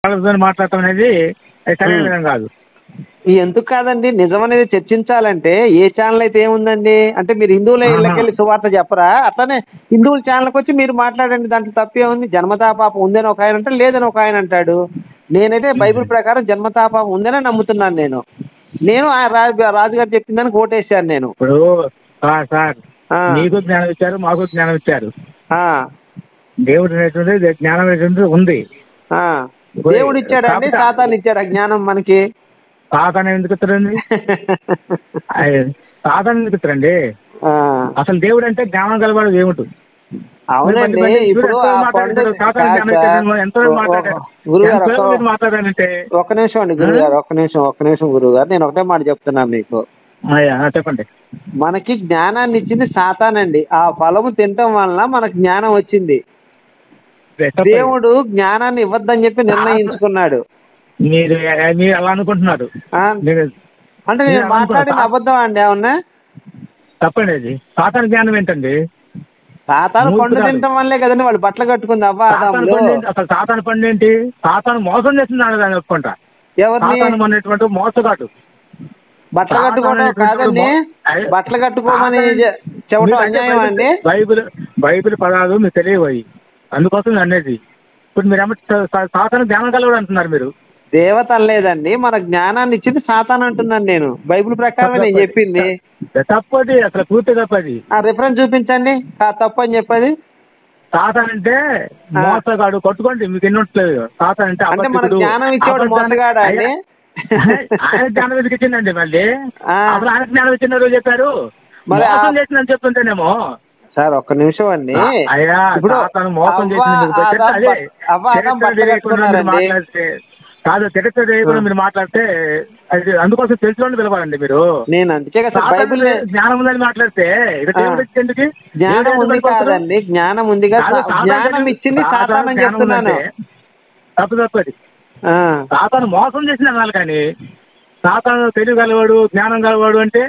వాళ్ళతో మాట్లాడటం అనేది అది సరైన విధం కాదు ఈ ఎందుకు కాదండి నిజం అనేది చర్చించాలంటే ఏ ఛానల్ అయితే ఏముందండి అంటే మీరు హిందువుల ఆహా. ఇళ్ళకెళ్ళి సువార్త చెప్పరా అట్లానే హిందువుల ఛానల్కి వచ్చి మీరు మాట్లాడండి దాంట్లో తప్పేముంది జన్మతా పాపం ఉందని ఒక ఆయన అంటే లేదని ఒక ఆయన అంటాడు నేనైతే బైబిల్ ప్రకారం జన్మతా పాపం ఉందనే నమ్ముతున్నాను నేను నేను ఆ రాజు రాజుగారు చెప్పిందని ఓటేశాను నేను ఇప్పుడు సార్ సార్ ఆ, మీకు జ్ఞానం ఇచ్చారు మాకు జ్ఞానం ఇచ్చారు ఆ, దేవుడు అనేటువంటిది జ్ఞానం అనేటువంటిది ఉంది ఆ. దేవుడు ఇచ్చాడా అండి కాకపోతే- సాతాను ఇచ్చాడా జ్ఞానం మనకి సాతాను ఎందుకు ఇస్తారండి ఆయన సాతాను ఎందుకు ఇస్తారండి ఆ, అసలు దేవుడు అంటే జ్ఞానం కలవాడు దేవుడు అవునండి ఇప్పుడు ఆ పండుగ సాతాను జ్ఞానం ఇచ్చాడు, ఎంతో మంది మాట్లాడారు గురుగారు ఎంతో మంది ఒక్క- మాట్లాడారంటే ఒక్క నిమిషం అండి గురుగారు ఒక్క నిమిషం ఒక్క నిమిషం గురుగారు నేను ఒకటే మాట చెప్తున్నాను మీకు అయ్యా, చెప్పండి మనకి జ్ఞానాన్ని ఇచ్చింది సాతానండి ఆ ఫలము తినటం వలన మనకు జ్ఞానం వచ్చింది చెప్పండి. దేవుడు జ్ఞానాన్ని ఇవ్వద్దని చెప్పి నిర్ణయించుకున్నాడు మీరు మీరు అలా అనుకుంటున్నారు ఆ, మీరు అంటే నేను నేను మాట్లాడిన అనుకున్నా. అబద్ధం అండి అవునా తప్పండి అది సాతాను జ్ఞానం ఏంటండి సాతాను పండు మూర్ఖురాలు. తినటం వల్లే కదండి వాళ్ళు బట్టలు కట్టుకుంది అవ్వ సాతాను ఆదాములు పండు ఏంటి? అసలు సాతాను పండు ఏంటి సాతాను మోసం చేస్తున్నాడు దాన్ని ఒప్పుకుంటా ఎవరిని సాతాను అనేటువంటి మోసగాడు బట్టలు కట్టుకోవడం సాతాను కాదండి అనేటువంటి బట్టలు కట్టుకోమని సాతాను- చె- చెప్పడం మీకంటే అన్యాయం బైబిల్- అండి బైబిల్ బైబిల్ పదాలు మీకు తెలియవు అందుకోసం నేను అనేది ఇప్పుడు మీరు ఏమంటే సాతాను జ్ఞానం కలవడు అంటున్నారు మీరు దేవత అనలేదండి మన జ్ఞానాన్ని ఇచ్చింది సాతాన్ అంటున్నాను నేను బైబిల్ ప్రకారమే నేను చెప్పింది తప్పది అసలు పూర్తి తప్పది ఆ రిఫరెన్స్ చూపించండి ఆ తప్పు అని చెప్పది సాతాన్ అంటే ఆ. మోసగాడు కొట్టుకోండి మీకు ఎన్ని ఉండట్లేదు సాతాన్ అంటే అంటే మన అబద్ధికుడు. జ్ఞానం ఇచ్చేవాడు అబద్ధాన్ని- మోసగాడా అండి ఆయన- ఆయన జ్ఞానం ఎందుకు ఇచ్చిందండి మళ్ళీ ఆ. అసలు ఆయన జ్ఞానం ఇచ్చిన రోజు చెప్పారు మరి ఆ- మోసం చేసిందని చెప్తుంటేనేమో సార్ ఒక్క నిమిషం అండి అయ్యా సాతాను మోసం అవ్వ, చేసింది మీకు ఆదాం తెలుసా? అదే, బట్- అవ్వ, ఆదాం చరిత్ర బట్టలు తెలియకుండా మీరు కట్టుకున్నారండి. మాట్లాడితే కాదు చరిత్ర తెలియకుండా మీరు మాట్లాడితే అది అందుకోసం తెలిసిన పిలవాలండి మీరు నేను అందుకే కదా సార్ సాతాను బైబిల్ జ్ఞానం ఉందని మాట్లాడితే ఇక ఆ. దేవుడు ఎందుకు జ్ఞానం ఉంది కాదండి జ్ఞానం ఉందిగా కాదు, సా- జ్ఞానం ఇచ్చింది సాతాన్ అని జ్ఞానం చెప్తున్నాను ఉందంటే తప్పు తప్పది ఆ, సాతాను మోసం చేసిన అనాలి కానీ సాతాను తెలివి గలవాడు జ్ఞానం గలవాడు అంటే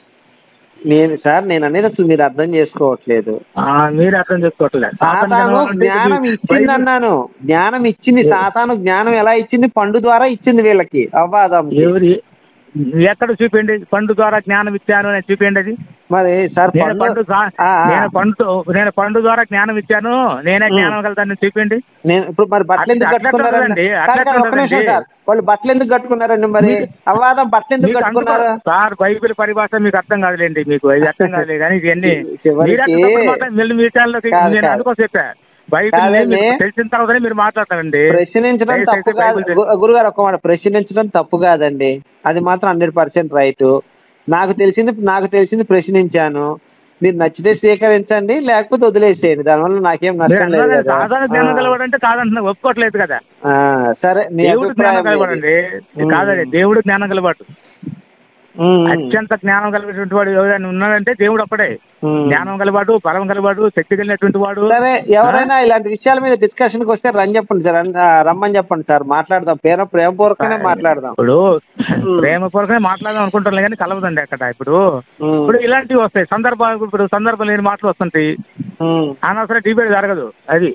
నేను సార్ నేను అనేది అసలు మీరు అర్థం చేసుకోవట్లేదు ఆ, మీరు అర్థం చేసుకోవట్లేదు సాతాను సాతాను జ్ఞానం అంటే జ్ఞానం ఇది ఇచ్చింది బైబిల్- అన్నాను జ్ఞానం ఇచ్చింది సాతాను జ్ఞానం ఎలా ఇచ్చింది పండు ద్వారా ఇచ్చింది వీళ్ళకి అవ్వాదం ఎవరి ఎక్కడ చూపించండి పండు ద్వారా జ్ఞానం ఇచ్చాను అని చూపించండి అది మరి సార్ నేను పండు దా- ఆ, ఆ. నేను పండు నేను పండు ద్వారా జ్ఞానం ఇచ్చాను నేనే ఉమ్. జ్ఞానం కలుగుతాను చూపించండి నేను ఇప్పుడు మరి బట్టలు ఎందుకు అట్లా- అట్లా కట్టుకున్నారండి ఉండదండి, కాదు, అట్లా కాదు, ఒక్క నిమిషం ఉండదండి. సార్ వాళ్ళు బట్టలు ఎందుకు కట్టుకున్నారండి మరి మీకు- అవ్వాదం బట్టలు ఎందుకు మీకు కట్టుకున్నారు అందుకో- సార్ బైబిల్ పరిభాష మీకు అర్థం కాదులేండి మీకు ఇది అర్థం కాదులే కానీ ఇవన్నీ చివరికి- మీరే తప్పుడు మాట మళ్ళీ మీ ఛానల్లోకి కాదు, నేను కాదు. అందుకోసం చెప్పా బైబిల్ కాదండి. మీకు తెలిసిన తర్వాతనే మీరు మాట్లాడతారండి ప్రశ్నించడం దయచేసి తప్పు కాదు బైబిల్ గు- గురుగారు ఒక మాట ప్రశ్నించడం తప్పు కాదండి అది మాత్రం హండ్రెడ్ పర్సెంట్ రైట్ నాకు తెలిసింది నాకు తెలిసింది ప్రశ్నించాను మీరు నచ్చితే స్వీకరించండి లేకపోతే వదిలేసేయండి దానివల్ల నాకేం మీరు నష్టం లేదు అన్నారు కదా. సాధారణ జ్ఞానం ఆ. కలవాడంటే కాదంటున్నా ఒప్పుకోవట్లేదు కదా ఆ, సరే నీ దేవుడు జ్ఞానం అభిప్రాయం కలవాడండి మీది. కాదండి దేవుడు జ్ఞానం కలవాడు ఉమ్, ఉమ్, అత్యంత జ్ఞానం కలిగినటువంటి వాడు ఎవరైనా ఉన్నాడంటే దేవుడు అప్పుడే ఉమ్. జ్ఞానం గలవాడు బలం గలవాడు శక్తి కలిగినటువంటి వాడు సరే ఎవరైనా ఇలాంటి విషయాల మీద డిస్కషన్కి వస్తే రన్ చెప్పండి సార్ రన్- ఆ, రమ్మని చెప్పండి సార్ మాట్లాడదాం పేరు ప్రేమపూర్వకంగానే మాట్లాడదాం ఇప్పుడు ఉమ్. ప్రేమపూర్వకమే మాట్లాడదాం అనుకుంటాం కానీ కలవదండి అక్కడ ఇప్పుడు ఉమ్, ఇప్పుడు ఇలాంటివి వస్తాయి సందర్భాలు ఇప్పుడు సందర్భం లేని మాటలు వస్తుంటాయి ఉమ్. అనవసరం డిబేట్ జరగదు అది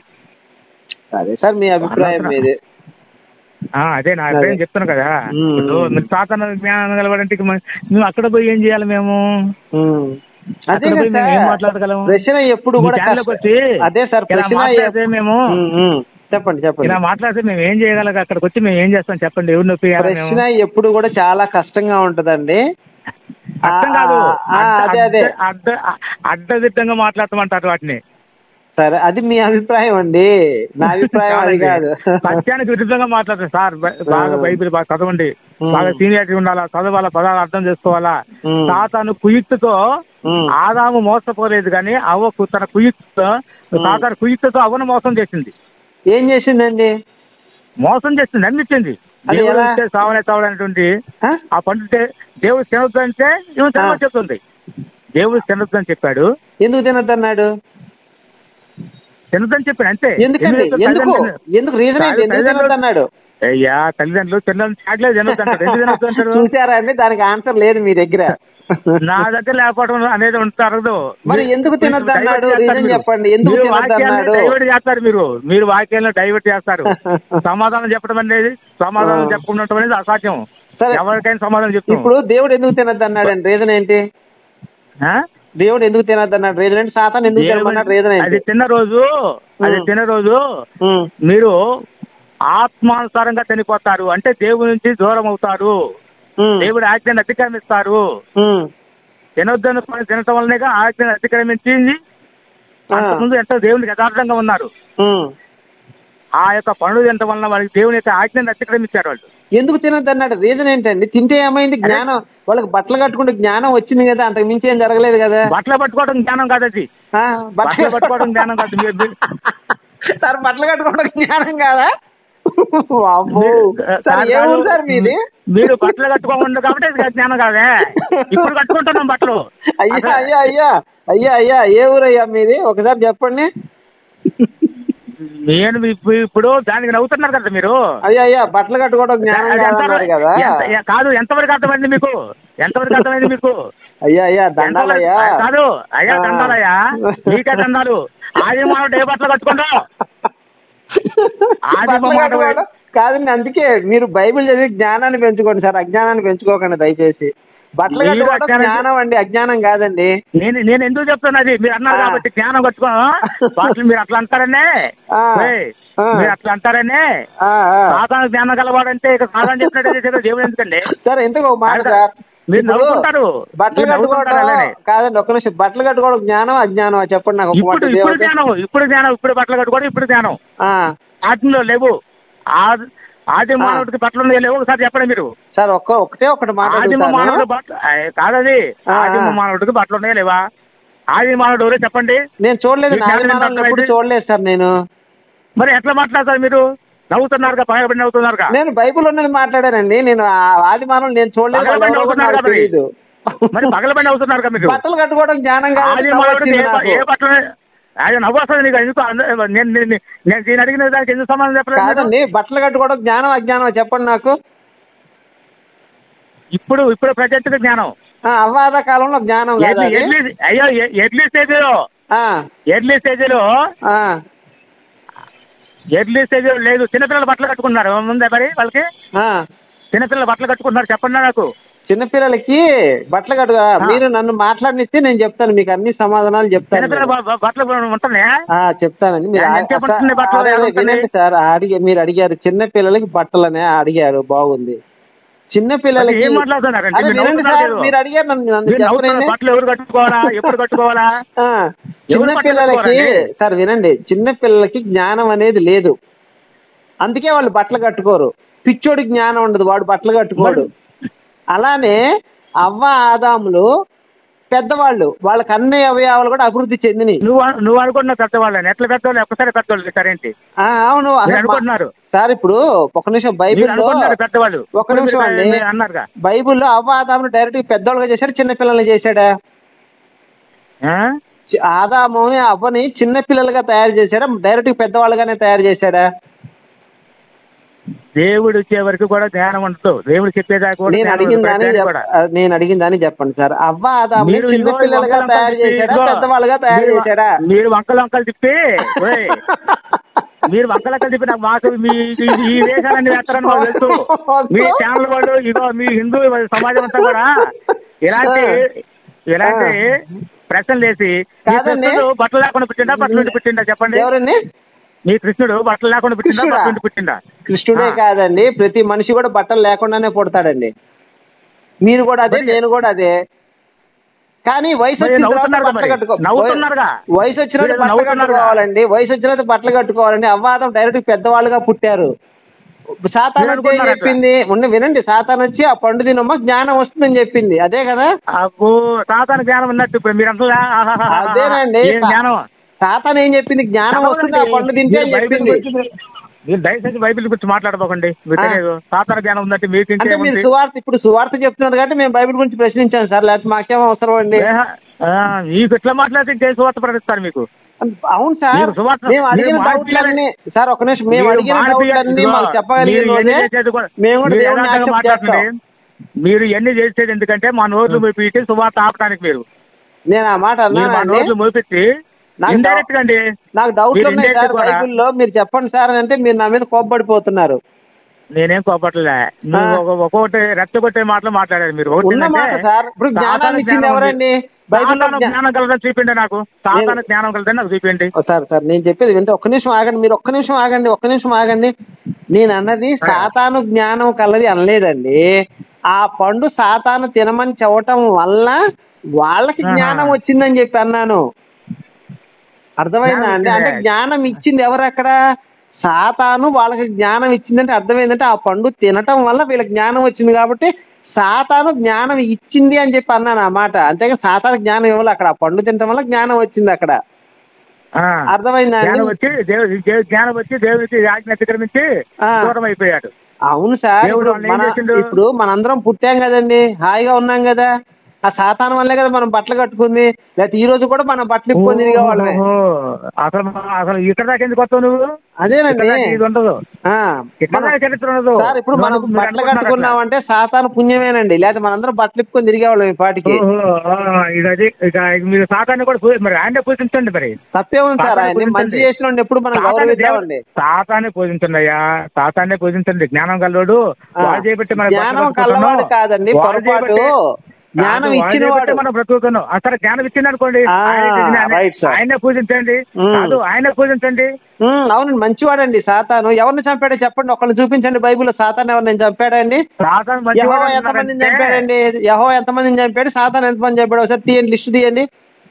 సరే సార్ మీ అభిప్రాయం అనవసరం. మీది ఆ, అదే నా అభిప్రాయం చెప్తాను కదా ఉమ్. ఇప్పుడు మీరు సాధారణ జ్ఞానం కలవాడంటే ఇక మ- మేము అక్కడ పోయి ఏం చేయాలి మేము ఉమ్. అదే అక్కడ పోయి కదా మేము ఏం సార్. మాట్లాడగలం ప్రశ్న ఎప్పుడు మీ కూడా ఛానల్లోకి కష్ట- వచ్చి అదే సార్ ఇలా ప్రశ్న మాట్లాడితే ఎప్- మేము ఉమ్, ఉమ్. చెప్పండి చెప్పండి ఇలా మాట్లాడితే మేము ఏం చేయగలం అక్కడికి వచ్చి మేము ఏం చేస్తాం చెప్పండి ఎవరు నొప్పి ప్రశ్న ఎప్పుడు కూడా చాలా కష్టంగా ఉంటదండి అర్థం కాదు ఆ, ఆ, అదే అదే అడ్డ అడ్డదిడ్డంగా మాట్లాడతామంటారు వాటిని సరే అది మీ అభిప్రాయం అండి నా అభిప్రాయం అది కాదు సత్యానికి విరుద్ధంగా మాట్లాడతారు సార్ బ- బాగా ఆ. బైబిల్ బాగా చదవండి ఉమ్. బాగా సీనియారిటీ ఉండాలా చదవాలా పదాలు అర్థం చేసుకోవాలా ఉమ్. సాతాను కుయుక్తితో ఉమ్. ఆదాము మోసపోలేదు కానీ అవ్వకు తన కుయుక్తితో సాతాను కుయుక్తితో అవ్వను మోసం చేసింది ఏం చేసిందండి మోసం చేసింది నమ్మించింది అది దేవుడు ఎలా? ఇస్తే సావనే చావడనేటువంటి ఆ? ఆ పండు తే- దేవుడు తినొద్దు అంటే ఈమె తినమని ఆ. చెప్తుంది దేవుడు తినొద్దు అని చెప్పాడు ఎందుకు తినద్దన్నాడు తినొద్దని చెప్పాడు అంతే ఎందుకండి ఎందుకు ఎందుకు తల్లిదండ్రులు- ఎందుకు రీజన్ ఏంటి ఎందుకు తల్లిదండ్రులు- తినద్దన్నాడు అయ్యా తల్లిదండ్రులు తినడం చాట్లేదు తినొద్దు అంటారు ఎందుకు తినొద్దు అంటారు చూసారా అండి దానికి ఆన్సర్ లేదు మీ దగ్గర నా దగ్గర లేకపోవడం అనేది ఉంటారు మరి ఎందుకు తినొద్దు అన్నాడు? రీజన్ చెప్పండి. ఎందుకు తినొద్దు అన్నాడు? డైవర్ట్ చేస్తారు మీరు మీరు వాక్యాలను డైవర్ట్ చేస్తారు సమాధానం చెప్పడం అనేది సమాధానం ఆ. చెప్పకుండా అనేది అసాధ్యం సరే. ఎవరికైనా సమాధానం చెప్తాం ఇప్పుడు దేవుడు ఎందుకు తినద్దు అన్నాడు రీజన్ ఏంటి ఆ? దేవుడు ఎందుకు తినద్దు అన్నాడు రీజన్ ఏంటి సాతాన్ ఎందుకు తినమన్నాడు రీజన్ అది ఏంటి తిన్న రోజు అది ఉం. తిన్న రోజు ఉమ్, మీరు ఆత్మానుసారంగా చనిపోతారు అంటే దేవుడి నుంచి దూరం అవుతారు ఉమ్, దేవుడి ఆజ్ఞను అతిక్రమిస్తారు ఉమ్, తినొద్దను పని తినటం వల్లనేగా ఆజ్ఞను అతిక్రమించి ఆ, ముందు ఎంతో దేవునికి యథార్థంగా ఉన్నారు ఉమ్. ఆ యొక్క పనులు తినటం వలన వాళ్ళకి దేవుని యొక్క ఆజ్ఞను అతిక్రమించారు వాళ్ళు ఎందుకు తినద్దు అన్నాడు రీజన్ ఏంటండి తింటే ఏమైంది జ్ఞానం వాళ్ళకి బట్టలు కట్టుకుంటే జ్ఞానం వచ్చింది కదా అంతకు మించి ఏం జరగలేదు కదా బట్టలు పట్టుకోవడం జ్ఞానం కాదు అది ఆ, బట్టలు పట్టుకోవడం జ్ఞానం కాదు మీరు- మీరు- సార్ బట్టలు కట్టుకోవడం జ్ఞానం కాదా వామ్మో. మీరు- సార్ ఏ ఊరు సార్ మీది మీరు బట్టలు కట్టుకోకుండా కాబట్టి అది జ్ఞానం కాదే ఇప్పుడు కట్టుకుంటున్నాం బట్టలు అయ్యా అసలు- అయ్యా అయ్యా అయ్యా అయ్యా ఏ ఊరయ్యా మీది ఒకసారి చెప్పండి నేను ఇప్పుడు ఇప్పుడు దానికి నవ్వుతున్నారు కదా మీరు అయ్యా అయ్యా బట్టలు కట్టుకోవడం జ్ఞానం అది ఎంత- కాదన్నారు కదా ఎంత- ఎ- కాదు ఎంతవరకు అర్థమైంది మీకు ఎంతవరకు అర్థమైంది మీకు అయ్యా అయ్యా దండాలయ్యా ఎంతవరకు- కాదు అయ్యా ఆ. దండాలయ్యా మీకే దండాలు ఆది మానవుడు ఏ బట్టలు కట్టుకుంటా ఆది బట్టలు మాట కట్టుకోవడం కాదండి అందుకే మీరు బైబిల్ చదివి జ్ఞానాన్ని పెంచుకోండి సార్ అజ్ఞానాన్ని పెంచుకోకండి దయచేసి బట్టలు మీరు కట్టుకోవడం అజ్ఞానం- జ్ఞానం అండి అజ్ఞానం కాదండి నేను నేను ఎందుకు చెప్తున్నది మీరు అన్నారు ఆ. కాబట్టి జ్ఞానం కట్టుకో బట్టలు మీరు అట్లా అంటారనే ఆ. ఏయ్, ఆ. మీరు అట్లా అంటారనే ఆ, ఆ. సాధారణ జ్ఞానం గలవాడంటే ఇక సాధారణ చెప్పినట్టు చేసేది దేవుడు ఎందుకండి సార్ ఎందుకు ఒక మాట అంటే సార్ మీరు ఇప్పుడు నవ్వుకుంటారు. బట్టలు మీరు నవ్వుకుంటారు కట్టుకోవడం అలానే. కాదండి ఒక్క నిమిషం బట్టలు కట్టుకోవడం జ్ఞానం అజ్ఞానం చెప్పండి నాకు ఒక మాట ఇప్పుడు ఇప్పుడు దేవుడు. జ్ఞానం ఇప్పుడు జ్ఞానం ఇప్పుడు బట్టలు కట్టుకోవడం ఇప్పుడు జ్ఞానం ఆ, ఆత్మలో లేవు ఆ- ఆది మానవుడికి బట్టలు ఉన్నాయి లేవు ఒకసారి చెప్పండి మీరు సార్ ఒక్క ఒకటే ఒకటి మాట ఆదిమ అడుగుతాను. మానవుడు బట్టలు అయ్ కాదది ఆ, ఆదిమ ఆ. మానవుడికి బట్టలు ఉన్నాయా లేవా ఆది మానవుడు ఎవరో చెప్పండి నేను చూడలేదు మీకు నాలుగు జ్ఞానం మానాలను ఎప్పుడు అర్థమైంది? చూడలేదు సార్ నేను మరి ఎట్లా మాట్లాడతారు మీరు నవ్వుతున్నారుగా పగబడి నవ్వుతున్నారుగా నేను బైబిల్ ఉన్నది మాట్లాడానండి నేను ఆ ఆది మానవులు నేను చూడలేదు పగలబడి వాళ్ళు ఎవరో నవ్వుతున్నారు నాకు కదా తెలీదు. మరి పగలబడి నవ్వుతున్నారుగా మీరు బట్టలు కట్టుకోవడం జ్ఞానం కాదు ఆది మానవుడికి ఏ బ- ఏ బట్టలు ఆయన నవ్వు వస్తుంది నీకు ఎందుకు అంద- నేను నేను నేను దీని అడిగిన దానికి ఎందుకు సమాధానం చెప్పలేదు మీరు? కాదండి బట్టలు కట్టుకోవడం జ్ఞానం అజ్ఞానం చెప్పండి నాకు ఇప్పుడు ఇప్పుడు ప్రజెంట్ జ్ఞానం ఆ, అవ్వాద కాలంలో జ్ఞానం కాదు ఎర్లీ అది? ఎర్లీ అయ్యో ఎ- ఎర్లీ స్టేజ్లో ఆ, ఎర్లీ స్టేజ్లో ఆ. ఎర్లీ స్టేజ్లో లేదు చిన్నపిల్లలు బట్టలు కట్టుకున్నారు ముందే మరి వాళ్ళకి ఆ. చిన్నపిల్లలు బట్టలు కట్టుకుంటున్నారు చెప్పండి నాకు చిన్నపిల్లలకి బట్టలు కట్టుకో మీరు నన్ను మాట్లాడినిస్తే నేను చెప్తాను మీకు అన్ని సమాధానాలు చెప్తాను చిన్నపిల్లల బ- బ- బట్టలు ఉంటున్నాయా ఆ, చెప్తానండి మీరు ఎంత ఆ- చెప్పండి సార్, బట్టలు అదే, అదే, ఏమంటుంది? వినండి సార్ అడిగి మీరు అడిగారు చిన్న పిల్లలకి బట్టలనే అడిగారు బాగుంది చిన్న పిల్లలకి ఏం మాట్లాడుతున్నారండి? అదే, మీరు వినండి నవ్వుతున్నారు సార్ ఏదో. మీరు అడిగారు నన్ను నన్ను మీరు నవ్వుతున్నారు చెప్పనండి. బట్టలు ఎవరు కట్టుకోవాలా ఎప్పుడు కట్టుకోవాలా ఆ, ఎవరు చిన్న బట్టలు పిల్లలకి కట్టుకోరండి? సార్ వినండి చిన్న పిల్లలకి జ్ఞానం అనేది లేదు అందుకే వాళ్ళు బట్టలు కట్టుకోరు పిచ్చోడికి జ్ఞానం ఉండదు వాడు బట్టలు కట్టుకోడు అలానే అవ్వ ఆదాములు పెద్దవాళ్ళు వాళ్ళకి అన్ని అవయవాలు కూడా అభివృద్ధి చెందినవి నువ్వు అను- నువ్వు అనుకుంటున్న పెద్దవాళ్ళని ఎట్లా పెద్దవాళ్ళు ఒక్కసారి పెద్దవాళ్ళు సరేంటి ఆ, అవును మీరు అసలు మా- అనుకుంటున్నారు సార్ ఇప్పుడు ఒక నిమిషం మీరు బైబిల్లో అనుకుంటున్నారు పెద్దవాళ్ళు ఒక నిమిషం మీరు- అండి మీరు అన్నారుగా బైబిల్లో అవ్వ ఆదామును డైరెక్ట్ పెద్దోళ్ళుగా చేశాడు చిన్న పిల్లల్ని చేశాడా ఆ? చి- ఆదాముని అవ్వని చిన్న పిల్లలుగా తయారు చేశాడా డైరెక్ట్ పెద్దవాళ్ళుగానే తయారు చేశాడా దేవుడు వచ్చే వరకు కూడా జ్ఞానం ఉండదు దేవుడు చెప్పేదాకా కూడా నేను జ్ఞానం అడిగిన ఉండదు. దాన్ని ప్రతిదానికి చెప్- కూడా. ఆ, నేను అడిగిన దాన్ని చెప్పండి సార్ అవ్వ ఆదాముని మీరు చిన్న ఇదిగో పిల్లలుగా వంకలు తయారు వంకలు చేశాడా ఇదిగో, పెద్దవాళ్ళుగా తయారు మీరు- చేశాడా మీరు వంకలు వంకలు తిప్పి ఓయ్, మీరు వంకలు వంకలు తిప్పి నాకు మాకు మీ ఈ- ఈ దేశాలన్నీ వేస్తారని మాకు తెలుసు మీ ఛానల్ వాళ్ళు ఇగో మీ హిందూ సమాజం అంతా కూడా ఇలాంటి ఇలాంటి ప్రశ్నలు వేసి మీ కాదండి. కృష్ణుడు బట్టలు లేకుండా పుట్టిండా బట్టలు ఉండి పుట్టిండా చెప్పండి ఎవరండి మీ కృష్ణుడు బట్టలు లేకుండా పుట్టిండా కృష్ణుడా? బట్టలు ఉండి పుట్టిండా కృష్ణుడే ఆ. కాదండి ప్రతి మనిషి కూడా బట్టలు లేకుండానే పుడతాడండి మీరు కూడా అదే మరి- నేను కూడా అదే కానీ వయసు మరి వచ్చిన తర్వాత నవ్వుతున్నారుగా బట్టలు మరి. కట్టుకో నవ్వుతున్నారుగా. వయసు వచ్చిన మీరు బట్టలు నవ్వుతున్నారుగా. కట్టుకోవాలండి వయసు వచ్చిన తర్వాత బట్టలు కట్టుకోవాలండి అవ్వాదం డైరెక్ట్ పెద్దవాళ్ళుగా పుట్టారు సాతాన్ మీరు వచ్చి ఏం అనుకుంటున్నారు చెప్పింది ఉన్న వినండి సాతాన్ వచ్చి ఆ పండు తినమ్మా జ్ఞానం వస్తుందని చెప్పింది అదే కదా అబ్బో సాతాన జ్ఞానం ఉన్నట్టు ఇప్పుడు మీరు అంటలా అదేనండి ఏం జ్ఞానం సాతాన్ ఏం చెప్పింది జ్ఞానం వస్తుంది ఆ పండు తింటే అని మీరు బైబిల్ చెప్పింది గురించి- మీరు దయచేసి బైబిల్ గురించి మాట్లాడబోకండి మీకు ఆ. తెలియదు సాతాన జ్ఞానం ఉందంటే మీకు అంటే మీరు ఇంకేముంది సువార్త ఇప్పుడు సువార్త చెప్తున్నారు కాబట్టి మేము బైబిల్ గురించి ప్రశ్నించాం సార్ లేకపోతే మాకేం అవసరం అండి ఏహ, ఆ, మీకు ఎట్లా మాట్లాడితే ఇంకేం సువార్త ప్రకటిస్తారు మీకు అవును సార్ మీరు సువార్త- మేము అడిగిన మీరు డౌట్లన్నీ సార్ ఒక నిమిషం మేము మీరు అడిగిన మాడిపియ- డౌట్లన్నీ ఇదిగో, మాకు చెప్పగలిగిన మీరు రోజే ఎన్ని చేసేది కూడా- మేము కూడా మీరు దేవుడిని యథార్థంగా యాక్సెప్ట్ మాట్లాడండి. చేస్తాం మీరు ఇవన్నీ చేసేది ఎందుకంటే మా నోట్లు మోపించి సువార్త ఆపడానికి మీరు నేను ఆ మాట మీరు మా అన్నానండి నోట్లు మోపించి నాకు ఇండైరెక్ట్ గా అండి నాకు డౌట్లు మీరు ఉన్నాయి indirect సార్ కూడా- బైబిల్లో మీరు చెప్పండి సార్ అని అంటే మీరు నా మీద కోప్పడిపోతున్నారు నేనేం కోపట్లే నువ్వు ఆ. ఒక- ఒక్కొక్కటి రెచ్చగొట్టే మాటలు మాట్లాడారు మీరు ఒకటి ఉన్న మాట ఏంటంటే, సార్ ఇప్పుడు జ్ఞానాన్ని సాతాను ఇచ్చింది జ్ఞానం ఎవరండి ఉంది. బైబిల్లో సాతాను జ్ఞా- జ్ఞానం కలదని చూపిండి నాకు సాతాను జ్ఞానం కలదని నాకు చూపిండి ఓ సార్ సార్ నేను చెప్పేది వింటే ఒక్క నిమిషం ఆగండి మీరు ఒక్క నిమిషం ఆగండి ఒక్క నిమిషం ఆగండి నేను అన్నది సాతాను జ్ఞానం కలది అనలేదండి ఆ పండు సాతాను తినమని చెప్పటం వల్ల వాళ్ళకి ఆహా. జ్ఞానం వచ్చిందని చెప్పి అన్నాను అర్థమైందా జ్ఞానం అండి అంటే వచ్చిందే. జ్ఞానం ఇచ్చింది ఎవరు అక్కడ సాతాను వాళ్ళకి జ్ఞానం ఇచ్చిందంటే అర్థమైందంటే ఆ పండు తినటం వల్ల వీళ్ళకి జ్ఞానం వచ్చింది కాబట్టి సాతాను జ్ఞానం ఇచ్చింది అని చెప్పి అన్నాను ఆ మాట అంతేగా సాతాను జ్ఞానం ఇవ్వాలి అక్కడ ఆ పండు తినటం వల్ల జ్ఞానం వచ్చింది అక్కడ ఆ. అర్థమైందా జ్ఞానం అండి వచ్చి దేవుడి దేవు- జ్ఞానం వచ్చి దేవుడికి ఆజ్ఞ అతిక్రమించి ఆ. దూరం అయిపోయాడు అవును సార్ దేవుడు ఇప్పుడు వాళ్ళని ఏం మన చేసిండు? ఇప్పుడు మనందరం పుట్టాం కదండి హాయిగా ఉన్నాం కదా ఆ సాతానం వల్లే కదా మనం బట్టలు కట్టుకుంది లేకపోతే ఈ రోజు కూడా మనం బట్టలు ఇప్పుకొని తిరిగే వాళ్ళమే ఓహో. అసలు మనం- అసలు ఇక్కడ దాకా ఎందుకు వస్తావు నువ్వు అదేనండి ఇక్కడ దాకా ఇది ఉండదు ఆ, ఇక్కడ మనం- దాకా చరిత్ర ఉండదు సార్ ఇప్పుడు మనం నువ్వు- నువ్వు బట్టలు అనుకుంటున్నారు కట్టుకున్నామంటే సాతాను పుణ్యమేనండి లేకపోతే మనందరం బట్టలు ఇప్పుకొని తిరిగేవాళ్ళం ఈ పాటికి ఓహో, ఆ, ఇది అది ఇక మీరు సాతాన్ని కూడా పూ- మరి ఆయనే పూజించండి మరి తప్పేముంది సార్ సాతాన్ని ఆయన మంచి పూజించండి. చేసిన ఎప్పుడు మనం సాతాన్ని గౌరవిద్దామండి దేవుడు- సాతాన్ని పూజించండి అయ్యా సాతాన్ని పూజించండి జ్ఞానం కలవాడు ఆ. వాడు చేయబట్టి మనం జ్ఞానం బ్రతుకుతున్నాం. కలవాడు కాదండి, వాడు పొరపాటు. చేయబట్టే- జ్ఞానం కాదు, వాడు ఇచ్చినవాడు. చేయబట్టే మనం బ్రతుకుతున్నాం అసలు జ్ఞానం ఇచ్చింది అనుకోండి ఆ, ఆయనే చేసింది, రైట్ సార్. ఆయనే పూజించండి ఉమ్. కాదు ఆయనే పూజించండి ఉమ్, అవునండి మంచివాడండి సాతాను ఎవరిని చంపాడో చెప్పండి ఒకళ్ళు చూపించండి బైబిల్లో సాతాను ఎవరిని చంపాడండి సాతాను యహో మంచివాడు ఎంతమందిని అన్నారంటే- చంపాడండి యహో ఎంతమందిని చంపాడు సాతాన్ ఎంతమంది చంపాడు ఒకసారి తీయండి లిస్ట్ తీయండి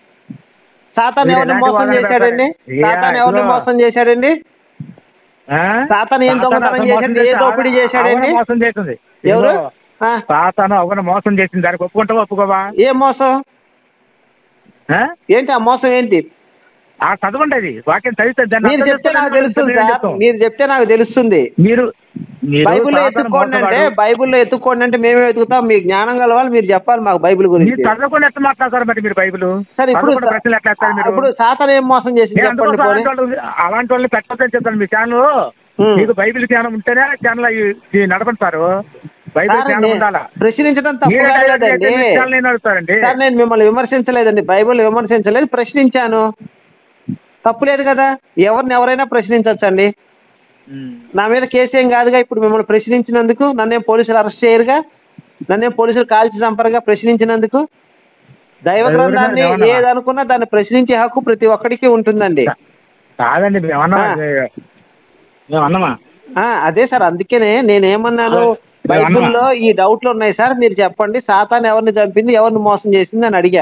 సాతాన్ మీరు ఎవరిని ఎలాంటి మోసం వాదన చేశాడండి పెడతారు? సాతాన్ ఏ, ఎవరిని ఇదిగో. మోసం చేశాడండి ఆ? సాతాను ఏం సాతాను దొంగతనం అసలు చేశాడు? మోసం ఏ చేసి దోపిడీ చేశాడండి? అవన మోసం చేసింది ఎవరు ఇదిగో, ఆ, సాతాను అవన మోసం చేసింది దానికి ఒప్పుకుంటావా ఒప్పుకోవా ఏ మోసం ఆ? ఏంటి ఆ మోసం ఏంటి ఆ చదవండి అది వాక్యం చదివితే దాన్ని మీరు అర్థం చెప్తే నాకు చేసుకోవడానికి తెలుస్తుంది నేను సార్ చెప్తాం. మీరు చెప్తే నాకు తెలుస్తుంది మీరు మీరు బైబిల్లో సాతాను ఎత్తుక్కోండి అంటే మోసగాడు. బైబిల్లో ఎత్తుక్కోండి అంటే మేమే వెతుకుతాం మీ జ్ఞానం గలవాలి మీరు చెప్పాలి మాకు బైబిల్ మీరు గురించి చదవకుండా ఎట్లా మాట్లాడతారు మరి మీరు బైబిల్ సరే ఇప్పుడు చదవకుండా ప్రశ్నలు ఎట్లా వేస్తారు మీరు ఇప్పుడు సాతాన్ ఏం మోసం చేసింది నేను చెప్పండి అందుకోసం పోనీ. అలాంటి వాళ్ళు అలాంటి వాళ్ళని పెట్టొద్దని చెప్తాను మీ ఛానల్ ఉమ్. మీకు బైబిల్ జ్ఞానం ఉంటేనే ఛానల్ నడపండి సార్ బైబిల్ సార్, జ్ఞానం నేను ఉండాలా ప్రశ్నించడం తప్పు మీరే డైరెక్ట్ కాదండి అయితే మీ ఛానల్ నేను అడుగుతారండి సార్ నేను మిమ్మల్ని విమర్శించలేదండి బైబిల్ విమర్శించలేదు ప్రశ్నించాను తప్పులేదు కదా ఎవరిని ఎవరైనా ప్రశ్నించవచ్చండి ఉమ్. నా మీద కేసు ఏం కాదుగా ఇప్పుడు మిమ్మల్ని ప్రశ్నించినందుకు నన్నేం పోలీసులు అరెస్ట్ చేయరుగా నన్నేం పోలీసులు కాల్చి చంపరుగా ప్రశ్నించినందుకు దైవ ఎవరు గ్రంథాన్ని ఏమన్నా? ఏదనుకున్నా దాన్ని ప్రశ్నించే హక్కు ప్రతి ఒక్కడికి ఉంటుందండి కాదండి మేమన్నా ఆ. మేమన్నామా ఆ, అదే సార్ అందుకనే నేనేమన్నాను అదే. బైబిల్లో ఈ డౌట్లు ఉన్నాయి సార్ మీరు చెప్పండి సాతాన్ ఎవరిని చంపింది ఎవరిని మోసం చేసింది అని అడిగా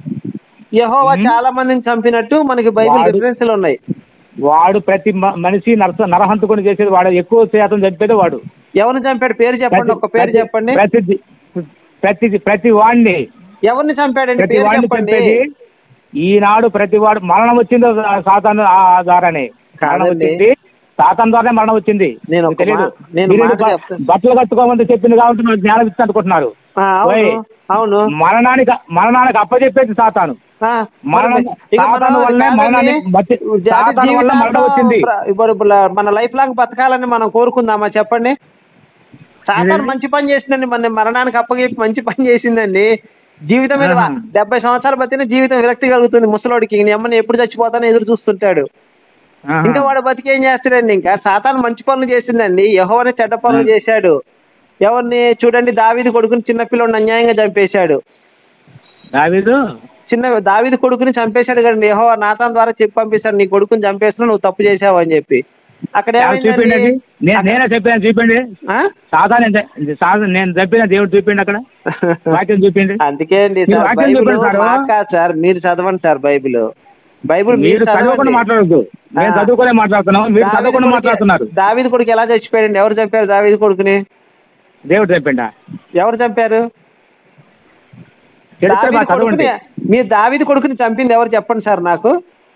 యహోవా ఉమ్. చాలా మందిని చంపినట్టు మనకి బైబిల్ వాడు- రిఫరెన్స్లు ఉన్నాయి వాడు ప్రతి మ- మనిషి నరస నరహంతకుని చేసేది వాడు ఎక్కువ శాతం చంపేది వాడు ఎవరిని చంపాడు పేరు చెప్పండి ప్రతి- ఒక్క పేరు ప్రతి- చెప్పండి ప్రతి ప్రతి ప్రతి వాడిని ఎవరిని చంపాడండి ప్రతి పేరు వాడిని చెప్పండి చంపేది ఈనాడు ప్రతి వాడు మరణం వచ్చింది సాతాను ఆ ద్వారానే మరణం కాదండి. వచ్చింది సాతాన్ ద్వారానే మరణం వచ్చింది నేను మీకు ఒక తెలీదు. మా- నేను మీరు మాట బ- చెప్తాను. బట్టలు కట్టుకోమని చెప్పింది కాబట్టి మీరు జ్ఞానం ఇచ్చి అనుకుంటున్నారు ఆ, అవును ఓయ్. అవును మరణానికి మరణానికి అప్పచెప్పేది సాతాను ఆ, మరణం ఇక మనం సాతాను వల్లనే కాదండి, మరణాన్ని బతి- జాతి సాతాను వల్ల మరణం జీవితాంతం వచ్చింది. ప్ర- ఇప్పుడు ఇప్పుడు మన లైఫ్ లాంగ్ బతకాలని మనం కోరుకుందామా చెప్పండి సాతాను ఇదేంటి? మంచి పని చేసిందండి మన మరణానికి అప్పగిప్పి మంచి పని చేసిందండి జీవితం మీద ఆహా. డెబ్బై సంవత్సరాలు బతిన జీవితం విరక్తి కలుగుతుంది ముసలోడికి నీ అమ్మని ఎప్పుడు చచ్చిపోతానో ఎదురు చూస్తుంటాడు ఆహా. ఇంకా వాడు బతికి ఏం చేస్తాడండి ఇంకా సాతాను మంచి పనులు చేసిందండి యహోవని చెడ్డ పనులు ఆ. చేశాడు ఎవరిని చూడండి దావీది కొడుకుని చిన్నపిల్లని అన్యాయంగా చంపేశాడు దావీదు చిన్న దావీది కొడుకుని చంపేశాడు కదండి యహో నాథన్ ద్వారా చెప్పి పంపిస్తాడు నీ కొడుకుని చంపేస్తున్నా నువ్వు తప్పు చేసావు అని చెప్పి అక్కడ ఎవరు చూపిండి అది? ఏమైందండి నే- నేనే చెప్పాను చూపిండి ఆ? సాధారణ సాధారణ నేను చెప్పిన దేవుడు చూపిండి అక్కడ వాక్యం చూపిండి అందుకే అండి మీరు సార్ వాక్యం బైబిల్ చెప్పండి సార్. మాకు కాదు సార్ మీరు చదవండి సార్ బైబిల్ బైబిల్ మీరు చదువుకుని మాట్లాడద్దు మేము ఆ. చదువుకునే మాట్లాడుతున్నాం మీరు చదువుకుని మాట్లాడుతున్నారు దావీది కొడుకు ఎలా చచ్చిపోయాడండి ఎవరు చంపారు దావీది కొడుకుని దేవుడు చెప్పిండా ఎవరు చంపారు చరిత్ర దావీదు బాగా చదవండి కొడుకుని మీరు దావీది కొడుకుని చంపింది ఎవరు చెప్పండి సార్ నాకు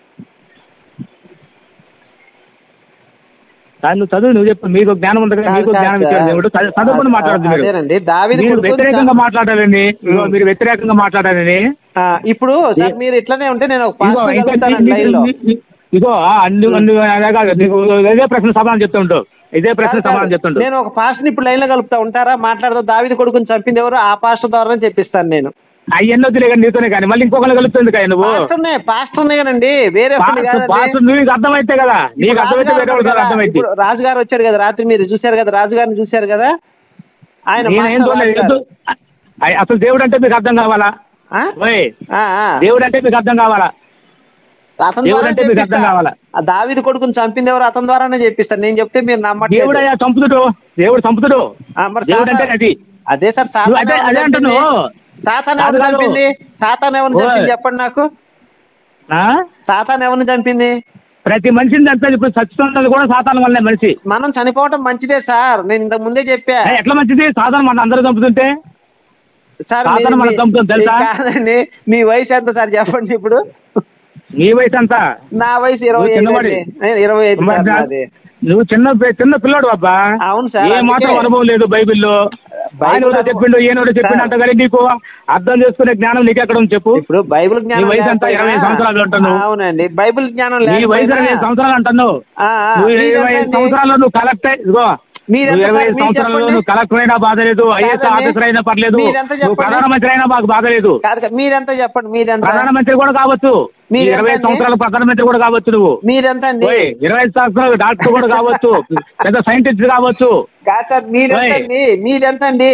కాదు, నువ్వు చదువు నువ్వు చెప్పు మీకు జ్ఞానం ఉంది కదా మీకు కాదు, జ్ఞానం కాదు, ఇచ్చాడు సార్. దేవుడు చదువు- చదువుకుని మాట్లాడద్దు మీరు అదేనండి దావీది మీరు కొడుకుని వ్యతిరేకంగా చం- మాట్లాడాలని ఇదిగో ఉం. మీరు వ్యతిరేకంగా మాట్లాడాలని ఆ, ఇప్పుడు సార్ మీరు ఇట్లనే ఉంటే నేను ఒక ఇదిగో పాస్టర్ ఇంకా కలుగుతానండి మీకు- లైన్లో మీకు- ఇదిగో ఆ, అన్ని అన్ని అదే కాదు నీకు అదే ప్రశ్న సమాధానం చెప్తూ ఉంటావు ఇదే ప్రశ్న సమాధానం చెప్తుండు నేను ఒక పాస్టర్ని ఇప్పుడు లైన్లో కలుపుతా ఉంటారా మాట్లాడుతూ దావిది కొడుకుని చంపింది ఎవరు ఆ పాస్టర్ ద్వారా చెప్పిస్తాను నేను అవన్నీ వద్దులే కానీ నీతోనే కానీ మళ్ళీ ఇంకొకరు కలుపుతుంది కానీ నువ్వు పాస్టర్నే పాస్టర్నే కదండి వేరే ఒకరిని పాస్టర్ కాదండి. పాస్టర్ నీకు అర్థమైతే కదా నీకు ఇప్పుడు అర్థమైతే రాజుగారు వేరే వాళ్ళకి ఉన్నారు కదా, అర్థమైతే ఇప్పుడు రాజుగారు వచ్చారు కదా రాత్రి మీరు చూశారు కదా రాజుగారిని చూశారు కదా ఆయన నేనేం మాస్టర్ చూడలేదు రాజుగారు. వద్దు. అయ్ అసలు దేవుడు అంటే మీకు అర్థం కావాలా ఆ? ఓయ్ ఆ, ఆ. దేవుడు అంటే మీకు అర్థం కావాలా అతని దేవుడు ద్వారా అంటే మీకు చెప్పిస్తా. అర్థం కావాలా? ఆ దావీదు కొడుకుని చంపింది ఎవరు అతని ద్వారానే చెప్పిస్తాను నేను చెప్తే మీరు నమ్మట్లేదు దేవుడు అయ్యా చంపుతుడు దేవుడు చంపుతుడు ఆ, మరి దేవుడు అంటే సాతాను- అది అదే సార్ నువ్వు సాతాను అదే ఎవరిని అదే చంపింది? అంటున్నావు సాతాను కాదు ఎవరిని కాదు. చంపింది సాతాను ఎవరిని ఓయ్. చంపింది చెప్పండి నాకు ఆ? సాతాను ఎవరిని చంపింది ప్రతి మనిషిని చంపేది ఇప్పుడు చచ్చుతున్నది కూడా సాతానం వల్లనే మనిషి మనం చనిపోవటం మంచిదే సార్ నేను ఇంతకు ముందే చెప్పా ఏ, ఎట్లా మంచిది సాధారణ మన అందరూ చంపుతుంటే సార్ సాతాను మీరు- మనం మీ- చంపుతాం తెలుసా? మీ కాదండి మీ వయసు ఎంత సార్ చెప్పండి ఇప్పుడు నీ వయసు అంతా నా వయసు ఇరవై నువ్వు ఐదు చిన్నవాడి. అండి. నేను ఇరవై ఐదు మరి సార్ నా- నాది. నువ్వు చిన్న పి- చిన్న పిల్లోడు అబ్బా అవును సార్, ఏ మాత్రం అందుకే- అనుభవం లేదు బైబిల్లో బైబిల్ ఆయన ఎవరో అనుభవం- చెప్పిండు ఈయనోడో చెప్పిండు సార్. అంట కానీ నీకు అర్థం చేసుకునే జ్ఞానం నీకు ఎక్కడ ఉంది చెప్పు ఇప్పుడు బైబిల్ జ్ఞానం నీ వయసు ఎంత? లేకపోయినా- ఇరవై సంవత్సరాలు అంటున్నావు. అవునండి బైబిల్ జ్ఞానం నీ వయసు లేకపోయినా- ఇరవై సంవత్సరాలు అంటున్నావు ఆ, ఆ, నువ్వు మీరెంత ఇరవై ఐదు అండి? సంవత్సరాల్లో నువ్వు కలెక్టర్ ఇదిగో మీరెంత నువ్వు ఇరవై సార్? ఐదు మీరు సంవత్సరాల్లో చెప్పండి. నువ్వు కలెక్టర్ అయినా బాధ లేదు ఐఏఎస్ కాదండి. ఆఫీసర్ అయినా పర్లేదు మీరెంత నువ్వు చెప్పండి. ప్రధానమంత్రి అయినా మాకు బాధ లేదు కాదు కాదు, మీరెంత చెప్పండి మీరెంత ప్రధానమంత్రి కూడా కావచ్చు నీ మీరు ఇరవై ఐదు ఎంతండి? సంవత్సరాల ప్రధానమంత్రి కూడా కావచ్చు నువ్వు మీరెంత అండి ఓయ్, ఇరవై ఐదు సంవత్సరాలు డాక్టర్ కూడా కావచ్చు పెద్ద సైంటిస్ట్ కావచ్చు కాదు సార్ మీరెంత ఓయ్. అండి మీరెంత అండి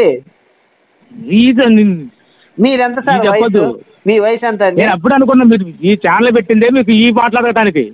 నీది నిన్- మీరెంత సార్ మీరు చెప్పొద్దు. వయసు? మీ వయసు ఎంత అండి నేను అప్పుడు అనుకున్నా మీరు ఈ ఛానల్ పెట్టిందే మీకు ఈ మాట్లాడటానికి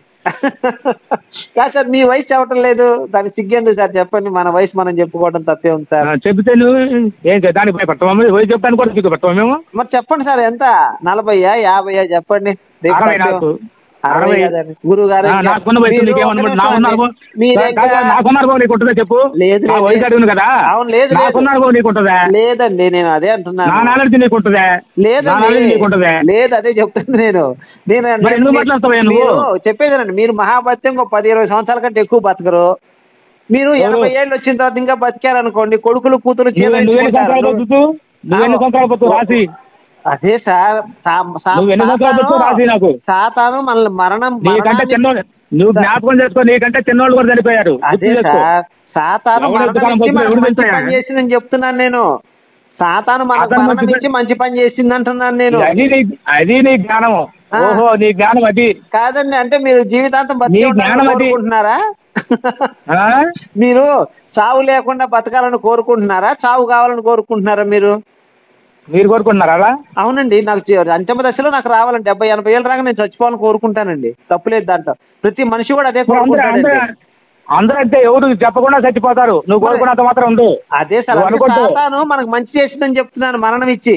కాదు సార్ మీ వయసు చెప్పటం లేదు దానికి సిగ్గెందుకు సార్ చెప్పండి మన వయసు మనం చెప్పుకోవడం తప్పే ఉంది ఆ, సార్ చెబితే నువ్వు ఏం చే- దానికి భయపడతామా వయసు చెప్తాను కూడా మీకు పెట్టాము మేము మరి చెప్పండి సార్ ఎంత నలభైయా యాభైయా చెప్పండి రేపు అరవై తప్పే- నాకు. అరవై అరవై. కాదండి. గురువు గారు ఆ, నాకున్న వయసు నీకేమన్నా నాకున్న అనుభవం కాదు, నాకున్న అనుభవం నీకు ఉంటుందా చెప్పు లేదు, నా లేదు. వయసు అడిగిన కదా అవును, లేదు, లేదు. నాకున్న అనుభవం నీకు ఉంటుందా లేదండి నేను అదే అంటున్నాను నా నాలెడ్జ్ నీకు ఉంటుందా నా లేదండి నాలెడ్జ్ నీకు ఉంటుందా లేదు అదే చెప్తాను నేను నేను మరి ఎందుకు మాట్లాడతావయ్యా నువ్వు? మీరు చెప్పేదేనండి మీరు మహాభత్యం ఒక పది ఇరవై సంవత్సరాల కంటే ఎక్కువ బతకరు మీరు ఎవరు? ఎనభై ఏళ్ళు వచ్చిన తర్వాత ఇంకా బతికారనుకోండి కొడుకులు కూతురు నువ్వు నువ్వెన్ని సంవత్సరాలు జీవించుకుంటారు. బతుకుతూ నువ్వెన్ని సంవత్సరాలు బతుకు రాసి అదే సార్ సా- సా- నువ్వు ఎన్ని సంవత్సరాలు సాతాను- బతుకు రాసి నాకు సాతాను మనల్ని మరణం నీకంటే మరణాన్ని- చిన్నోళ్ళు నువ్వు జ్ఞాపకం చేసుకో నీకంటే చిన్నోళ్ళు కూడా చనిపోయారు అదే గుర్తు చేసుకో. సార్ సాతాను ఎవడు మరణం ఎంతకాలం ఇచ్చి బతుకుతాడు? మనకు ఎవడు మంచి తెలుసా? పని చేసిందని చెప్తున్నాను నేను సాతాను మనకు సాతాను మరణం మంచి ఇచ్చి మంచి పని చేసింది అంటున్నాను నేను అది నీ అది నీ జ్ఞానం ఆ. ఓహో నీ జ్ఞానం అది కాదండి అంటే మీరు జీవితాంతం బతికి నీ ఉండాలని జ్ఞానం అది. కోరుకుంటున్నారా ఆ? మీరు చావు లేకుండా బతకాలని కోరుకుంటున్నారా చావు కావాలని కోరుకుంటున్నారా మీరు మీరు కోరుకుంటున్నారా అలా అవునండి నాకు జీ- అంతిమ దశలో నాకు రావాలని డెబ్బై ఎనభై ఏళ్ళు రాగా నేను చచ్చిపోవాలని కోరుకుంటానండి తప్పులేదు దాంట్లో ప్రతి మనిషి కూడా అదే అందరూ అందరూ కోరుకుంటాడండి అందరూ అంటే ఎవరు చెప్పకుండా చచ్చిపోతారు నువ్వు కోరుకున్నంత మాత్రం ఉండు అదే సార్ నువ్వు అందుకే అనుకుంటావు. సాతాను మనకు మంచి చేసిందని చెప్తున్నాను మరణం ఇచ్చి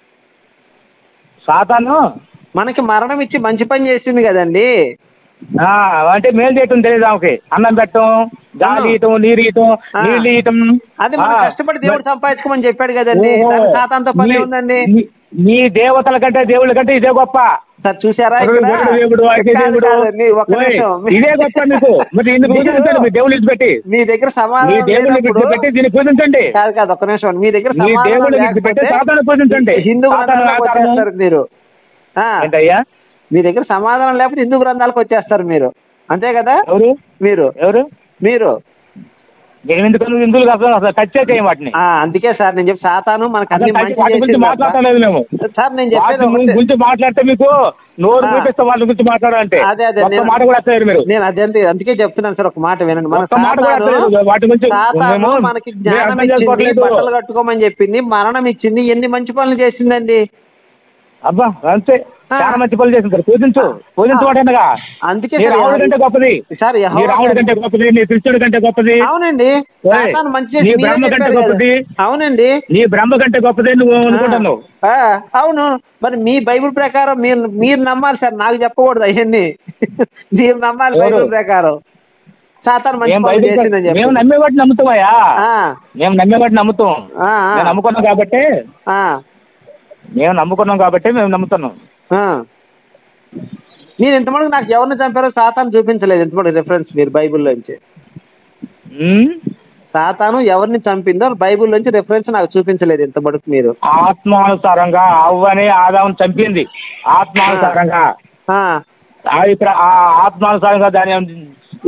సాతాను మనకి మరణం ఇచ్చి మంచి పని చేసింది కదండి ఆ, అంటే మేలు చేయటం తెలియదు ఆమెకి అన్నం పెట్టడం గాలి ఇయటం నీరు ఇయటం ఆ. నీళ్ళు ఇయటం అది మనం ఆ, కష్టపడి దేవుడు సంపాదించుకోమని చెప్పాడు కదండి ఓహో. దానికి సాతాంతో పని నీ- ఉందండి నీ- నీ దేవతల కంటే దేవుళ్ళ కంటే ఇదే గొప్ప సార్ చూసారా వరుడు ఇక్కడ? వరుడు దేవుడు అగ్ని కాదు, దేవుడు కాదండి, ఒక్క ఓయ్, నిమిషం. మీ- ఇదే గొప్ప మీకు మరి ఇన్ని మీరు- పూజించండి మీ దేవుళ్ళు పెట్టి మీ దగ్గర మీ సమాధానం దేవుళ్ళు లేనప్పుడు పెట్టి దీన్ని పూజించండి కాదు కాదు ఒక్క నిమిషం మీ దగ్గర మీ సమాధానం దేవుళ్ళు లేకపోతే పెట్టి సాతాను పూజించండి హిందూ సాతాను గ్రంథాలకు ఆకారము. వచ్చేస్తారు మీరు ఆ, ఏంటయ్యా మీ దగ్గర సమాధానం లేకపోతే హిందూ గ్రంథాలకు వచ్చేస్తారు మీరు అంతే కదా ఎవరు మీరు ఎవరు మీరు మేము ఎందుకు నువ్వు హిందువులు అసలు అసలు టచ్ చేయం వాటిని ఆ, అందుకే సార్ నేను చెప్పి సాతాను మనకు అసలు అన్ని touch- మంచి వాటి గురించి చేసింది తప్ప- మాట్లాడలేదు మేము సార్ నేను చెప్పేది వాటి ఒకటే. గురించి మాట్లాడితే మీకు నోరు ఆ. చూపిస్తే వాళ్ళ గురించి మాట్లాడాలంటే అదే అదే ఒక్క నేను- మాట కూడా వస్తారు మీరు నేను అదే అంతే- అందుకే చెప్తున్నాను సార్ ఒక మాట వినండి మన ఒక్క మాట కూడా సాతాను వస్తలేదు. వాటి గురించి సాతాను మేము మనకి మేము జ్ఞానం అర్థం ఇచ్చింది చేసుకోవట్లేదు. బట్టలు కట్టుకోమని చెప్పింది మరణం ఇచ్చింది ఎన్ని మంచి పనులు చేసిందండి అబ్బా అంతే ఆ. చాలా మంచి పనులు చేసింది పూజించు పూజించబట్టనగా అందుకే నీ సార్ రాముడి కంటే గొప్పది సార్ నీ యెహోవా రాముడి కంటే గొప్పది నీ కృష్ణుడి కంటే గొప్పది అవునండి ఓయ్, సాతాను మంచి చేసి నీ మీరే బ్రహ్మ కంటే చెప్పారు కదా. గొప్పది. అవునండి నీ బ్రహ్మ కంటే గొప్పది నువ్వు అనుకుంటున్నావు ఆ, అవును మరి మీ బైబిల్ ప్రకారం మీరు మీరు నమ్మాలి సార్ నాకు చెప్పకూడదు అవన్నీ మీరు నమ్మాలి ఎవరు? బైబిల్ ప్రకారం సాతాను మంచి మేము పనులు బైబిల్ చేసిందని చెప్పి మేము నమ్మేవాటి నమ్ముతామయ్యా ఆ, మేము నమ్మేవాటి నమ్ముతాం ఆ, ఆ, మేము నమ్ముకున్నాం కాబట్టి ఆ, మేము నమ్ముకున్నాం కాబట్టి మేము నమ్ముతున్నాం ఆ. మీరు ఇంతమంది నాకు ఎవరిని చంపారో సాతాను చూపించలేదు ఇంతమంది రిఫరెన్స్ మీరు బైబిల్లోంచి ఉమ్? సాతాను ఎవరిని చంపిందో బైబిల్లోంచి రిఫరెన్స్ నాకు చూపించలేదు ఇంత మటుకు మీరు ఆత్మానుసారంగా అవ్వని ఆదాం చంపింది ఆత్మానుసారంగా ఆ, ఆ ఇక్కడ ఆ ఆత్మానుసారంగా దాని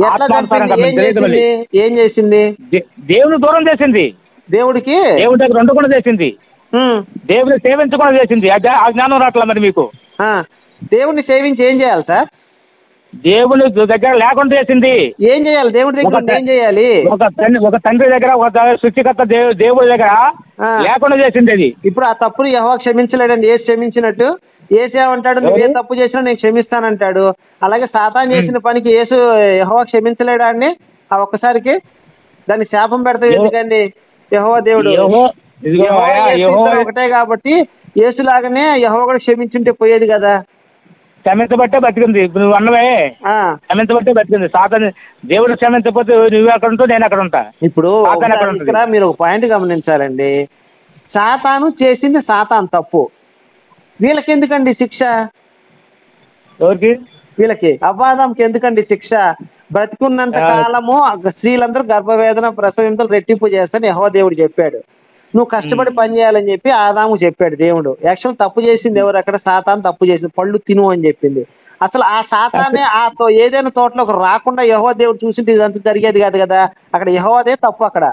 ఎట్లా ఆత్మానుసారంగా చంపింది? ఏం మీకు తెలియదు మళ్ళీ. చేసింది ఏం చేసింది దే- దేవుని దూరం చేసింది దేవుడికి దేవుడి దగ్గర ఉండకుండా చేసింది ఉమ్, దేవుని సేవించకుండా చేసింది ఆ జ్ఞా- ఆ జ్ఞానం రావట్లా మరి మీకు ఆ, దేవుడిని సేవించి ఏం చేయాలి సార్ దేవుని దగ్గర లేకుండా చేసింది ఏం చేయాలి దేవుడి దగ్గర ఒక ఉండి ఏం చేయాలి ఒక తండ్రి ఒక తండ్రి దగ్గర ఒక ద- సృష్టికర్త దేవు దేవుడి దగ్గర ఆ. లేకుండా చేసింది అది ఇప్పుడు ఆ తప్పుని యహోవా క్షమించలేడండి ఏసు క్షమించినట్టు ఏసు ఏమంటాడు నువ్వు ఏ ఎవరు? తప్పు చేసినా నేను క్షమిస్తానంటాడు అలాగే సాతాన్ చేసిన పనికి ఏసు యహోవా క్షమించలేడా అండి ఆ ఒక్కసారికి దాన్ని శాపం పెడతాడు యెహో- ఎందుకండి యహోవా దేవుడు యెహో ఇదిగో యెహోవా, అయ్యా, యేసు యెహో ఇద్దరు ఒకటే కాబట్టి ఏసులాగానే యహోవా కూడా క్షమించుంటే పోయేది కదా క్షమించబట్టే బతికింది ఇప్పుడు నువ్వు అన్నవే ఆ క్షమించబట్టే బతికింది సాతాన్ని దేవుడు క్షమించకపోతే నువ్వు అక్కడ ఉంటావు నేను అక్కడ ఉంటా ఇప్పుడు సాతాన్ ఎక్కడ ఒకసారి ఉంటుంది? ఇక్కడ మీరు ఒక పాయింట్ గమనించాలండి సాతాను చేసింది సాతాన్ తప్పు వీళ్ళకి ఎందుకండి శిక్ష ఎవరికి వీళ్ళకి అవ్వాదంకి ఎందుకండి శిక్ష బ్రతికున్నంత ఆ. కాలము ఆ స్త్రీలందరూ గర్భవేదన ప్రసవింతలు రెట్టింపు చేస్తాను యహో దేవుడు చెప్పాడు నువ్వు కష్టపడి పని చేయాలని చెప్పి ఆదాము చెప్పాడు దేవుడు యాక్చువల్ తప్పు చేసింది ఎవరు అక్కడ సాతాన్ తప్పు చేసింది పళ్ళు తిను అని చెప్పింది అసలు ఆ సాతానే ఆ తో ఏదైనా తోటలోకి రాకుండా యహో దేవుడు చూసింటే ఇదంతా జరిగేది కాదు కదా అక్కడ యహోదే తప్పు అక్కడ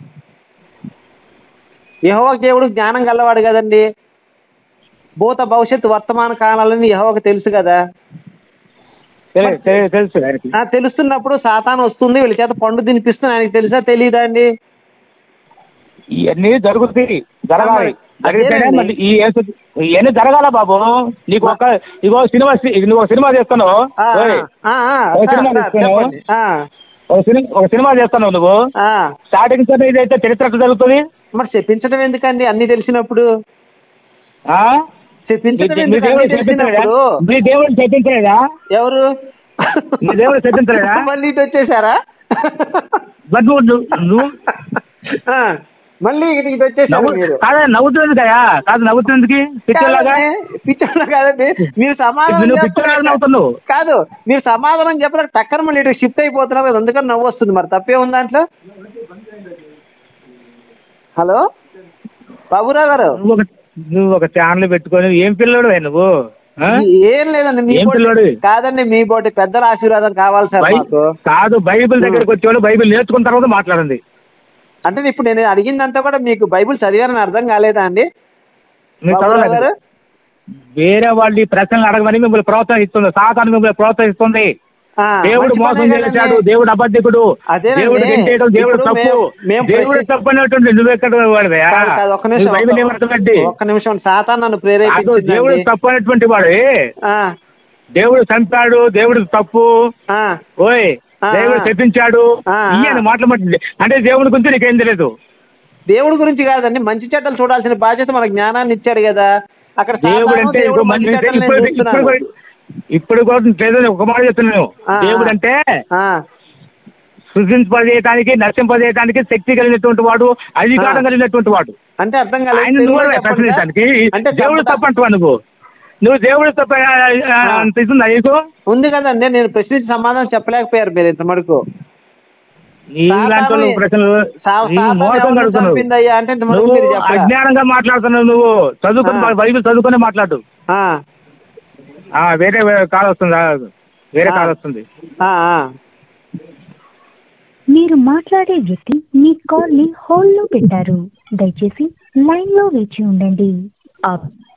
యహోవ దేవుడు జ్ఞానం గల్లవాడు కదండి భూత భవిష్యత్తు వర్తమాన కాలాలని యహోవకు తెలుసు కదా తెలి- తెలి- తెలుసు ఆయనకి ఆ తెలుస్తున్నప్పుడు సాతాను వస్తుంది వీళ్ళ చేత పండు తినిపిస్తుంది ఆయనకి తెలుసా తెలియదా అండి ఇవన్నీ జరుగుతాయి జరగాలి అదే జరిగితేనే అండి. మళ్ళీ ఈ యేసు- ఇవన్నీ జరగాల బాబు నీకు ఒక ఇగో సినిమా నువ్వు ఒక సినిమా చేస్తున్నావు ఆ, ఓయ్, ఆ, ఆ, ఓ సార్, సినిమా సార్, తీసుకున్నావు? చెప్పండి. ఆ, ఒక సినిమా ఒక సినిమా చేస్తున్నావు నువ్వు ఆ. స్టార్టింగ్ సార్ ఇదైతే చరిత్ర ఎట్లా జరుగుతుంది మరి చెప్పించడం ఎందుకండి అన్ని తెలిసినప్పుడు ఆ? చెప్పించడం మీ ఎందుకు దేవుడు అన్ని చెప్పించలేదా తెలిసినప్పుడు మీ దేవుడు చెప్పించలేదా ఎవరు మీ దేవుడు చెప్పించలేదా మళ్ళీ ఇటు వచ్చేసారా మరి నువ్వు నువ్వు- నువ్వు ఆ, మళ్ళీ ఇటు ఇటు వచ్చేసారు నవ్వు మీరు కాదా నవ్వుతుంది కదా కాదు నవ్వుతుంది పిచ్చర్లాగా కాదండి, పిచ్చోళ్ళ కాదండి మీరు సమాధానం నువ్వు పిచ్చర్లాగా చెప్పలేదు. నవ్వుతున్నావు కాదు మీరు సమాధానం చెప్పలేక టక్కన మళ్ళీ ఇటు షిఫ్ట్ అయిపోతున్నారు కదా అందుకని నవ్వు వస్తుంది మరి తప్పే ఉంది దాంట్లో హలో బాబురావు గారు నువ్వు ఒక నువ్వు ఒక ఛానల్ పెట్టుకొని ఏం పిల్లడు నువ్వు ఆ? ఏం లేదండి మీ ఏం బోటి- పిల్లోడు? కాదండి మీ బోటి పెద్దల ఆశీర్వాదం కావాలి సార్ బై- మాకు కాదు బైబిల్ దగ్గరకు వచ్చేవాడు బైబిల్ నేర్చుకున్న తర్వాత మాట్లాడండి అంటే ఇప్పుడు నేను అడిగిందంతా కూడా మీకు బైబిల్ చదివారని అర్థం కాలేదా అండి మీరు బాబురావు చదవలేదు గారు వేరే వాళ్ళు ఈ ప్రశ్నలు అడగమని మిమ్మల్ని ప్రోత్సహిస్తుంది సాతాను మిమ్మల్ని ప్రోత్సహిస్తుంది ఆ, దేవుడు మంచి మోసం పనే కదండి. చేశాడు దేవుడు అబద్ధికుడు అదేనండి. దేవుడు గెంటేయడం దేవుడు ఇప్పుడు తప్పు మేము- మేము దేవుడు ప్రశ్న- తప్పు అనేటువంటి నువ్వు ఎక్కడ వాడివా కాదు, కాదు, ఒక్క నువ్వు నిమిషం బైబిల్ ఒక్క- ఏమర్థమండి ఒక్క నిమిషం సాతాన్ నన్ను కాదు దేవుడు ప్రేరేపించిందండి తప్పు అనేటువంటి వాడు ఆ, దేవుడు చంపాడు దేవుడు తప్పు ఆ, ఓయ్ ఆ, దేవుడు ఆ. చెప్పించాడు ఆ, ఆ. ఇయ్యని మాట్లాడి అంటే దేవుడి గురించి నీకేం తెలియదు దేవుడి గురించి కాదండి మంచి చెడ్డలు చూడాల్సిన బాధ్యత మన జ్ఞానాన్ని ఇచ్చాడు కదా అక్కడ దేవుడు సాతాను, అంటే దేవుడు ఇంకో మంచి మంచి చెడ్డలు ఇప్పుడు నేను ఇప్పుడు చూస్తున్నాను. కూడా- ఇప్పుడు కూడా లేదని ఒక మాట చెప్తున్నాను ఆ, దేవుడు అంటే ఆ, సృజింపజేయటానికి నశింపజేయటానికి శక్తి కలిగినటువంటి వాడు అధికారం ఆ. కలిగినటువంటి వాడు అంటే అర్థం కాలేదు ఆయన తెలుగులో నువ్వు చెప్పండి ప్రశ్నించడానికి సార్. అంటే దేవుడు చంపుతా- తప్పంటువా నువ్వు నువ్వు దేవుడు తప్ప ఆ, ఆ, అంత ఇస్తుందా నీకు ఉంది కదండి నేను ప్రశ్నించి సమాధానం చెప్పలేకపోయారు మీరు ఇంత మటుకు నీలాంటి వాళ్ళు ప్రశ్నలు సా- నీ సాతాను మోసం ఎవరిని కడుగుతున్నావు చంపిందయ్యా అంటే ఇంత మటుకు నువ్వు మీరు చెప్పరా? అజ్ఞానంగా మాట్లాడుతున్నావు నువ్వు చదువుకుని ఆ. బైబిల్ చదువుకునే మాట్లాడు ఆ, ఆ, వేరే వేరే కాల్ వస్తుంది ఆ, వేరే ఆ. కాల్ వస్తుంది ఆ, ఆ. మీరు మాట్లాడే వ్యక్తి మీ కాల్ ని హోల్డ్ లో పెట్టారు దయచేసి లైన్ లో వేచి ఉండండి आप